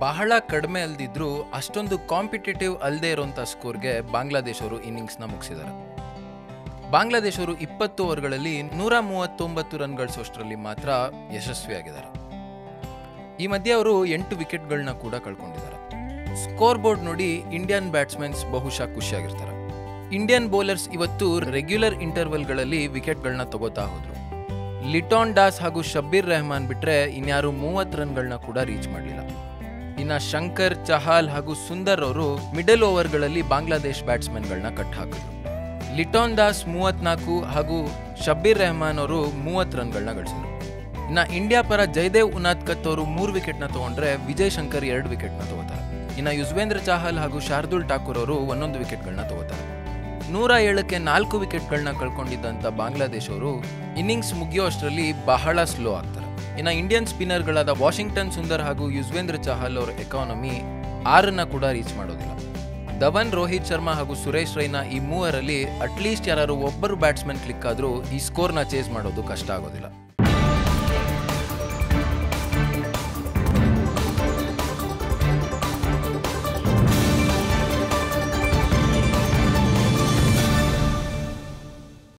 ಬಹಳ ಕಡಿಮೆ ಅಲ್ದಿದ್ರು ಅಷ್ಟೊಂದು ಕಾಂಪಿಟೇಟಿವ್ ಅಲ್ಲದೆ ಇರುವಂಥ ಸ್ಕೋರ್ಗೆ ಬಾಂಗ್ಲಾದೇಶ್ ಅವರು ಇನ್ನಿಂಗ್ಸ್ನ ಮುಗಿಸಿದ್ದಾರೆ ಬಾಂಗ್ಲಾದೇಶ್ ಅವರು ಇಪ್ಪತ್ತು ಓವರ್ಗಳಲ್ಲಿ ನೂರ ಮೂವತ್ತೊಂಬತ್ತು ರನ್ ಗಳಿಸೋಷ್ಟರಲ್ಲಿ ಮಾತ್ರ ಯಶಸ್ವಿಯಾಗಿದ್ದಾರೆ ಈ ಮಧ್ಯೆ ಅವರು ಎಂಟು ವಿಕೆಟ್ಗಳನ್ನ ಕೂಡ ಕಳ್ಕೊಂಡಿದ್ದಾರೆ ಸ್ಕೋರ್ ಬೋರ್ಡ್ ನೋಡಿ ಇಂಡಿಯನ್ ಬ್ಯಾಟ್ಸ್ಮನ್ಸ್ ಬಹುಶಃ ಖುಷಿಯಾಗಿರ್ತಾರೆ ಇಂಡಿಯನ್ ಬೌಲರ್ಸ್ ಇವತ್ತು ರೆಗ್ಯುಲರ್ ಇಂಟರ್ವಲ್ಗಳಲ್ಲಿ ವಿಕೆಟ್ಗಳನ್ನ ತಗೋತಾ ಹೋದ್ರು ಲಿಟಾನ್ ಡಾಸ್ ಹಾಗೂ ಶಬ್ಬೀರ್ ರೆಹಮಾನ್ ಬಿಟ್ರೆ ಇನ್ಯಾರು ಮೂವತ್ತು ರನ್ಗಳನ್ನ ಕೂಡ ರೀಚ್ ಮಾಡಲಿಲ್ಲ ಇನ್ನ ಶಂಕರ್ ಚಹಾಲ್ ಹಾಗೂ ಸುಂದರ್ ಅವರು ಮಿಡಲ್ ಓವರ್ಗಳಲ್ಲಿ ಬಾಂಗ್ಲಾದೇಶ್ ಬ್ಯಾಟ್ಸ್ಮನ್ಗಳನ್ನ ಕಟ್ ಹಾಕಿದ್ರು ಲಿಟಾನ್ ದಾಸ್ ಮೂವತ್ನಾಲ್ಕು ಹಾಗೂ ಶಬ್ಬೀರ್ ರೆಹಮಾನ್ ಅವರು ಮೂವತ್ತು ರನ್ಗಳನ್ನ ಗಳಿಸಿದ್ರು ಇನ್ನ ಇಂಡಿಯಾ ಪರ ಜಯದೇವ್ ಉನಾದ್ಕತ್ ಅವರು ಮೂರು ವಿಕೆಟ್ನ ತಗೊಂಡ್ರೆ ವಿಜಯ್ ಶಂಕರ್ ಎರಡು ವಿಕೆಟ್ನ ತಗೋತಾರೆ ಇನ್ನ ಯುಜ್ವೇಂದ್ರ ಚಾಹಲ್ ಹಾಗೂ ಶಾರ್ದುಲ್ ಠಾಕೂರ್ ಅವರು ಒಂದೊಂದು ವಿಕೆಟ್ಗಳನ್ನ ತಗೋತಾರೆ ನೂರ ಏಳಕ್ಕೆ ನಾಲ್ಕು ವಿಕೆಟ್ಗಳನ್ನ ಕಳ್ಕೊಂಡಿದ್ದಂಥ ಬಾಂಗ್ಲಾದೇಶ್ ಅವರು ಇನ್ನಿಂಗ್ಸ್ ಮುಗಿಯೋ ಅಷ್ಟರಲ್ಲಿ ಬಹಳ ಸ್ಲೋ ಆಗ್ತಾರೆ ಇನ್ನು ಇಂಡಿಯನ್ ಸ್ಪಿನ್ನರ್ಗಳಾದ ವಾಷಿಂಗ್ಟನ್ ಸುಂದರ್ ಹಾಗೂ ಯುಜ್ವೇಂದ್ರ ಚಹಲ್ ಅವರ ಎಕಾನಮಿ ಆರನ್ನ ಕೂಡ ರೀಚ್ ಮಾಡೋದಿಲ್ಲ ಧವನ್ ರೋಹಿತ್ ಶರ್ಮಾ ಹಾಗೂ ಸುರೇಶ್ ರೈನಾ ಈ ಮೂವರಲ್ಲಿ ಅಟ್ಲೀಸ್ಟ್ ಯಾರು ಒಬ್ಬರು ಬ್ಯಾಟ್ಸ್ಮನ್ ಕ್ಲಿಕ್ ಆದರೂ ಈ ಸ್ಕೋರ್ನ ಚೇಸ್ ಮಾಡೋದು ಕಷ್ಟ ಆಗೋದಿಲ್ಲ